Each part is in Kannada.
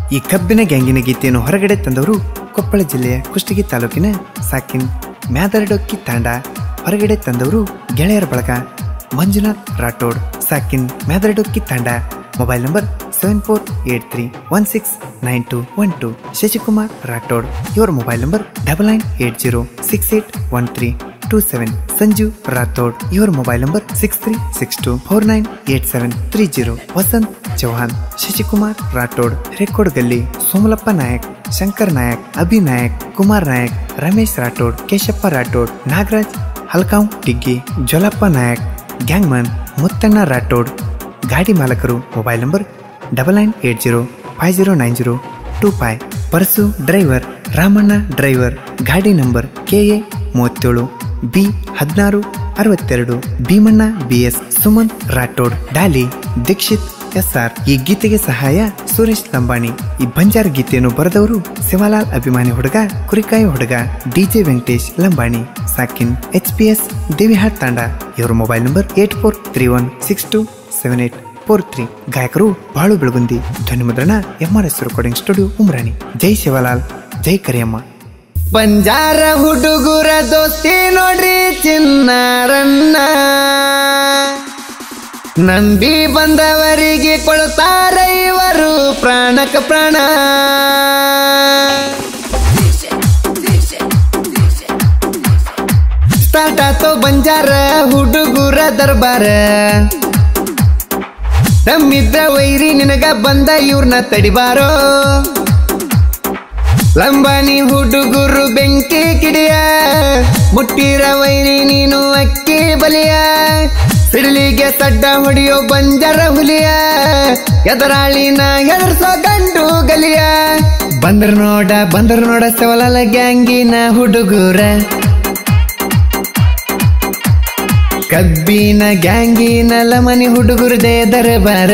ಈ ಕಬ್ಬಿನ ಗ್ಯಾಂಗಿನ ಗೀತೆಯನ್ನು ಹೊರಗಡೆ ತಂದವರು ಕೊಪ್ಪಳ ಜಿಲ್ಲೆಯ ಕುಷ್ಟಗಿ ತಾಲೂಕಿನ ಸಾಕಿನ್ ಮ್ಯಾದರಡೊಕ್ಕಿ ತಾಂಡ ಹೊರಗಡೆ ತಂದವರು ಗೆಳೆಯರ ಬಳಗ ಮಂಜುನಾಥ್ ರಾಠೋಡ್ ಸಾಕಿನ್ ಮ್ಯಾದರಡೊಕ್ಕಿ ತಾಂಡ mobile number seven four eight three one six nine two one two Shashikumar Rathod ಇವರ mobile number double nine eight zero six eight one three two seven Sanju Rathod ಇವರ mobile number six three six two four nine eight seven three zero Vasanth Chauhan Shashikumar Rathod ರೆಕ್ಕೋಡ್ ಗಲ್ಲಿ ಸೋಮಲಪ್ಪ ನಾಯಕ್ ಶಂಕರ್ ನಾಯಕ್ ಅಭಿ ನಾಯಕ್ ಕುಮಾರ್ ನಾಯಕ್ ರಮೇಶ್ ರಾಠೋಡ್ ಕೇಶಪ್ಪ ರಾಠೋಡ್ ನಾಗರಾಜ್ ಹಲ್ಕಾಂವ್ ಟಿಗ್ಗಿ ಜೊಲಪ್ಪ ನಾಯಕ್ ಗ್ಯಾಂಗ್ಮನ್ ಮುತ್ತಣ್ಣ ರಾಠೋಡ್ ಗಾಡಿ ಮಾಲಕರು mobile number double nine eight zero five zero nine zero two five Parasu driver Ramanna driver ಗಾಡಿ ನಂಬರ್ ಕೆ ಎ ಮೂವತ್ತೇಳು ಬಿ ಹದಿನಾರು ಅರವತ್ತೆರಡು Bheemanna B S Sumanth Rathod Dolly Dixit S R ಈ ಗೀತೆಗೆ ಸಹಾಯ ಸುರೇಶ್ ಲಂಬಾಣಿ ಈ ಬಂಜಾರ ಗೀತೆಯನ್ನು ಬರೆದವರು ಶಿವಲಾಲ್ ಅಭಿಮಾನಿ ಹುಡುಗ ಕುರಿಕಾಯಿ ಹುಡುಗ ಡಿಜೆ ವೆಂಕಟೇಶ್ ಲಂಬಾಣಿ ಸಾಕಿನ್ ಎಚ್ ಪಿ ಎಸ್ ದೇವಿಹಾಟ್ ತಾಂಡ ಇವರ mobile number eight four three one six two seven eight four three ಗಾಯಕರು ಬಾಳು ಬೆಳಗುಂದಿ ಧ್ವನಿ ಮುದ್ರಣ M R S recording studio Umrani ಜೈ ಶಿವಲಾಲ್ ಜೈ ಕರಿಯಮ್ಮ ಬಂಜಾರ ಹುಡುಗುರ ದೋಸ್ತಿ ನೋಡ್ರಿ ಚಿನ್ನಾರನ್ನ ನಂಬಿ ಬಂದವರಿಗೆ ಕೊಡ್ತಾರ ಇವರು ಪ್ರಾಣಕ ಪ್ರಾಣ ಸ್ಟಾರ್ಟ್ ಆತೋ ಬಂಜಾರ ಹುಡುಗುರ ದರ್ಬಾರ ತಮ್ಮಿದ್ದ ವೈರಿ ನಿನಗ ಬಂದ ಇವ್ರನ್ನ ತಡಿಬಾರೋ ಲಂಬಾನಿ ಹುಡುಗುರು ಬೆಂಕಿ ಕಿಡಿಯ ಮುಟ್ಟಿರ ವೈರಿ ನೀನು ಅಕ್ಕಿ ಬಲಿಯ ಸಿಡಿಲಿಗೆ ಸಡ್ಡ ಹೊಡಿಯೋ ಬಂಜರ ಹುಲಿಯ ಎದರಾಳಿನ ಹೆದರ್ಸೋ ಗಂಡು ಗಲಿಯ ಬಂದ್ರ ನೋಡ ಬಂದ್ರ ನೋಡ ಸವಲಲ ಗ್ಯಾಂಗಿನ ಹುಡುಗುರ ಕಬ್ಬಿನ ಗ್ಯಾಂಗಿನ ಲಮನಿ ಹುಡುಗುರದೇ ದರಬಾರ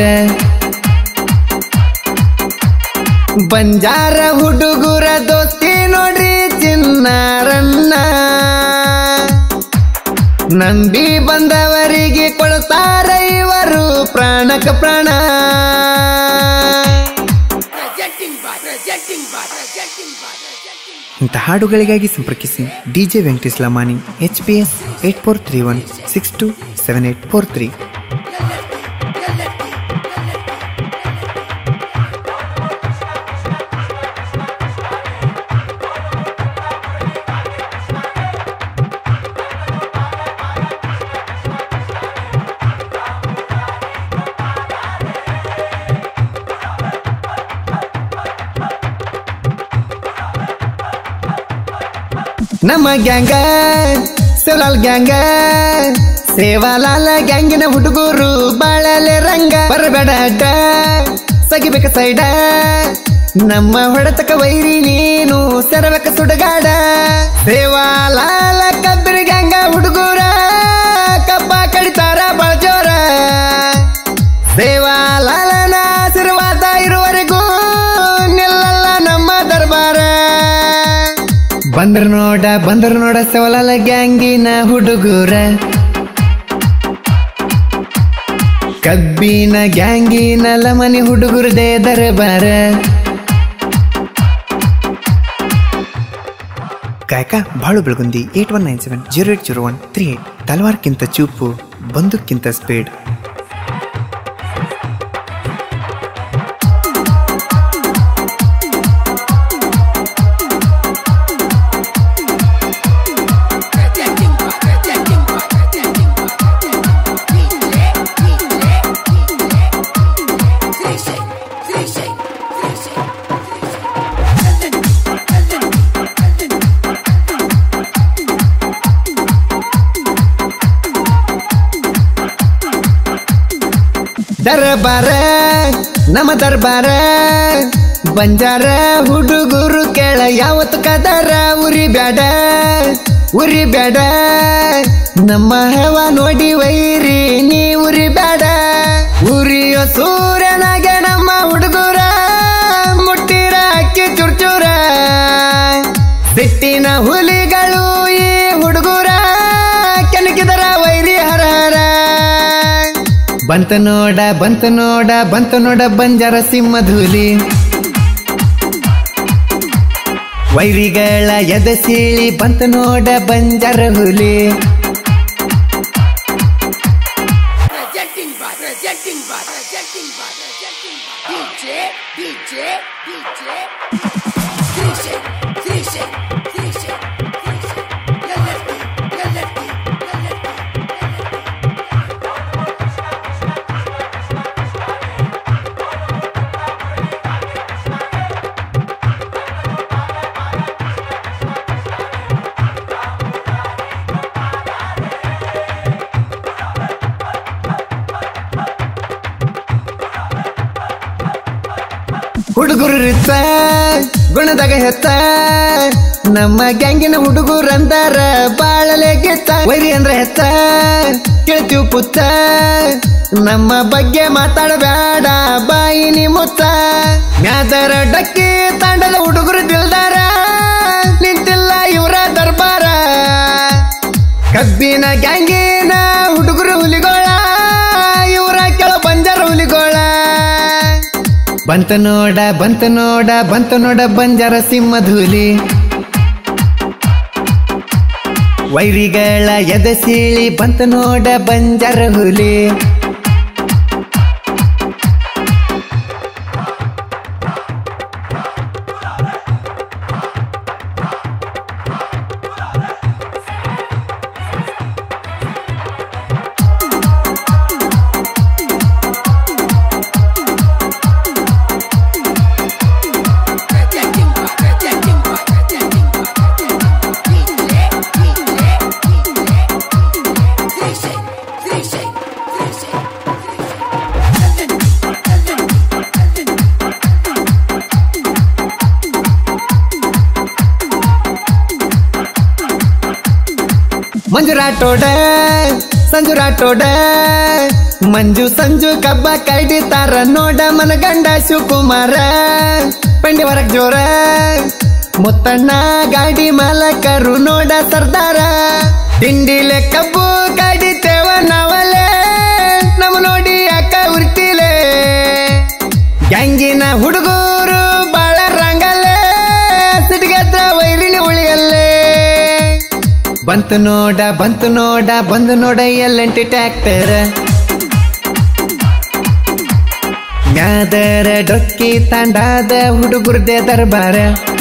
ಬಂಜಾರ ಹುಡುಗುರ ದೋಸ್ತಿ ನೋಡ್ರಿ ಚಿನ್ನಾರನ್ನ ನಂಬಿ ಬಂದವರಿಗೆ ಕೊಡ್ತಾರ ಇವರು ಪ್ರಾಣಕ ಪ್ರಾಣ ಇಂಥ ಹಾಡುಗಳಿಗಾಗಿ ಸಂಪರ್ಕಿಸಿ DJ Venkatesh Lamani H P S eight four three one six two seven eight four three ನಮ್ಮ ಗ್ಯಾಂಗ ಶಿವಲಾಲ್ ಗ್ಯಾಂಗ ಸೇವಾಲಾಲ ಗ್ಯಾಂಗಿನ ಹುಡುಗರು ಬಾಳಲೆ ರಂಗ ಬರಬೇಡ ಅಡ್ಡ ಸಗಿಬೇಕ ಸೈಡ ನಮ್ಮ ಹೊಡೆತಕ ವೈರಿ ನೀನು ಸೆರಬೇಕ ಸುಡಗಾಡ ಸೇವಾಲಾಲ ಕಬ್ಬಿನ ಗ್ಯಾಂಗ ಹುಡುಗರ ಕಬ್ಬ ಕಡಿತಾರ ಬಳಜೋರ ಸೇವಾಲಾಲನ ಆಶೀರ್ವಾದ ಇರುವರೆಗೂ ನಿಲ್ಲಲ್ಲ ನಮ್ಮ ದರ್ಬಾರ ಬಂದ್ರ ನೋಡ ಬಂದ್ರ ನೋಡ ಸವಲಲ ಗ್ಯಾಂಗಿನ ಹುಡುಗರ ಕಬ್ಬಿನ ಗ್ಯಾಂಗಿನ ಲಮನಿ ಹುಡುಗರದೇ ದರಬಾರ ಗಾಯಕ Balu Belagundi eight one nine seven zero eight zero one three eight ತಲವಾರ್ಕ್ಕಿಂತ ಚೂಪು ಬಂದೂಕ್ಕಿಂತ ಸ್ಪೀಡ್ ದರ್ಬಾರ ನಮ್ಮ ದರ್ಬಾರ ಬಂಜಾರ ಹುಡುಗರು ಕೇಳ ಯಾವತ್ತು ಕದರ ಉರಿ ಬ್ಯಾಡ ಉರಿ ಬ್ಯಾಡ ನಮ್ಮ ಹವ ನೋಡಿ ವೈರಿ ನೀ ಉರಿ ಬ್ಯಾಡ ಉರಿಯೋ ಸೂರ್ಯನಾಗೆ ನಮ್ಮ ಹುಡುಗರ ಮುಟ್ಟಿರ ಅಕ್ಕಿ ಚುರ್ಚುರ ಸಿಟ್ಟಿನ ಹುಲಿಗಳು ಈ ಹುಡುಗರ ಕೆಣಕಿದರ ವೈರಿ ಹರ ಹರ ಬಂತ ನೋಡ ಬಂತ ನೋಡ ಬಂತ ನೋಡ ಬಂಜಾರ ಸಿಂಹಧೂಲಿ ವೈರಿಗಳ ಎದಸೀಳಿ ಬಂತ ನೋಡ ಬಂಜರ ಹುಲಿ Rejecting by, rejecting by, rejecting by, rejecting by. DJ, DJ, DJ. Trisha, Trisha, Trisha, Trisha. Your lefty, your lefty, your lefty. ಹುಡುಗರು ರಿತ್ತ ಗುಣದಾಗ ಹೆತ್ತ ನಮ್ಮ ಗ್ಯಾಂಗಿನ ಹುಡುಗರಂದಾರ ಬಾಳಲೆ ಗೆತ್ತ ವೈರಿ ಅಂದ್ರ ಹೆತ್ತ ಕೇಳ್ತೀವ್ ಪುತ್ತ ನಮ್ಮ ಬಗ್ಗೆ ಮಾತಾಡಬೇಡ ಬಾಯಿನಿ ಮುತ್ತ ಮ್ಯಾದರ ಡಕ್ಕಿ ತಾಂಡದ ಹುಡುಗರು ದಿಲ್ದಾರ ನಿಂತಿಲ್ಲ ಇವರ ದರ್ಬಾರ ಕಬ್ಬಿನ ಗ್ಯಾಂಗಿನ ಹುಡುಗರು ಹುಲಿಗೋಳ ಇವರ ಕೆಳ ಬಂಜಾರ ಹುಲಿಗೋಳ ಬಂತ ನೋಡ ಬಂತ ನೋಡ ಬಂತ ನೋಡ ಬಂಜಾರ ಸಿಂಹಧೂಲಿ ವೈರಿಗಳ ಎದಸೀಳಿ ಬಂತ ನೋಡ ಬಂಜಾರ ಹುಲಿ Rejecting by, rejecting by, rejecting by, rejecting by. DJ, DJ, DJ. Trisha, Trisha, Trisha, ಮಂಜು ರಾಠೋಡ ಸಂಜು ರಾಠೋಡ ಮಂಜು ಸಂಜು ಕಬ್ಬ ಕಡಿತಾರ ನೋಡ ಮನಗಂಡ ಶಿವಕುಮಾರ ಪಂಡಿ ಹೊರಗ್ ಜೋರ ಮುತ್ತಣ್ಣ ಗಾಡಿ ಮಾಲಕರು ನೋಡ ಸರ್ದಾರ ತಿಂಡಿಲೆ ಕಬ್ಬು ಕಡಿತೇವ ನಾವಲೆ ನಮ್ಮ ನೋಡಿ ಅಕ್ಕ ಉರ್ತಿಲೆ ಗ್ಯಾಂಗಿನ ಹುಡುಗರು ಬಾಳ ರಂಗಲ್ಲೇ ಸಿಟಿಗೆದ್ರ ವೈರಿನಿ ಉಳಿಯಲ್ಲೇ ಬಂತು ನೋಡ ಬಂತು ನೋಡ ಬಂದು ನೋಡ ಎಲ್ಲಂಟಿ ಟ್ಯಾಕ್ಟರ್ ಮ್ಯಾದರ ಡೊಕ್ಕಿ ತಾಂಡಾದ ಹುಡುಗುರ್ದೆ ದರ್ಬಾರ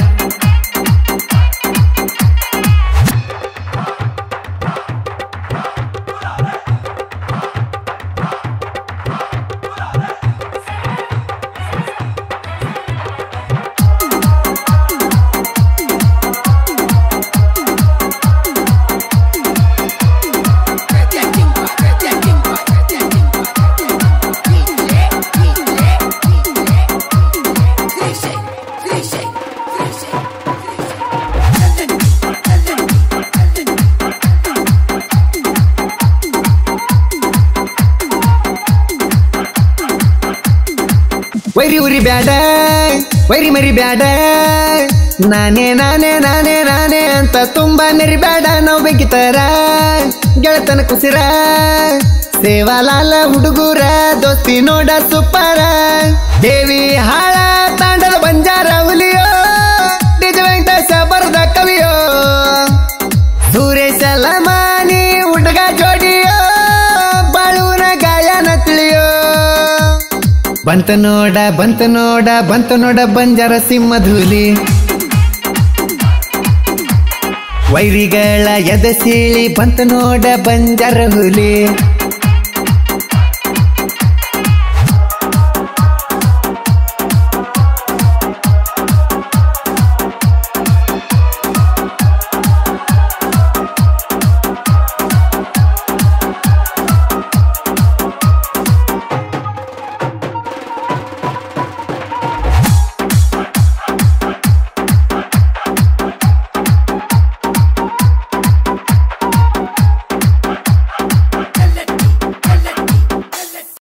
rejecting by, rejecting by, rejecting by, rejecting by. DJ, DJ, DJ. Trisha, Trisha, Trisha, ವೈರಿ ಉರಿ ಬ್ಯಾಡ ವೈರಿ ಮರಿ ಬ್ಯಾಡ ನಾನೇ ನಾನೇ ನಾನೇ ನಾನೇ ಅಂತ ತುಂಬಾ ನೆರಿ ಬ್ಯಾಡ ನಾವು ಬೆಂಕಿತಾರ ಗೆಳತನ ಕುಸಿರ ಸೇವಾಲಾಲ ಹುಡುಗರ ದೋಸ್ತಿ ನೋಡ ಸುಪ್ಪರ ದೇವಿ ಹಾಳ ತಾಂಡದ ಬಂಜಾರ ಹುಲಿಯೋ ನಿಜ ವೆಂಕಟೇಶ ಬರದ ಕವಿಯೋ ಸುರೇಶ ಲಮಾನಿ ಹುಡುಗ ಜೋಡಿಯೋ ಬಾಳುವನ ಗಾಯನ ತಿಳಿಯೋ ಬಂತ ನೋಡ ಬಂತ ನೋಡ ಬಂತ ನೋಡ ಬಂಜಾರ ಸಿಂಹಧೂಲಿ ವೈರಿಗಳ ಎದಸೀಳಿ ಬಂತ ನೋಡ ಬಂಜಾರ ಹುಲಿ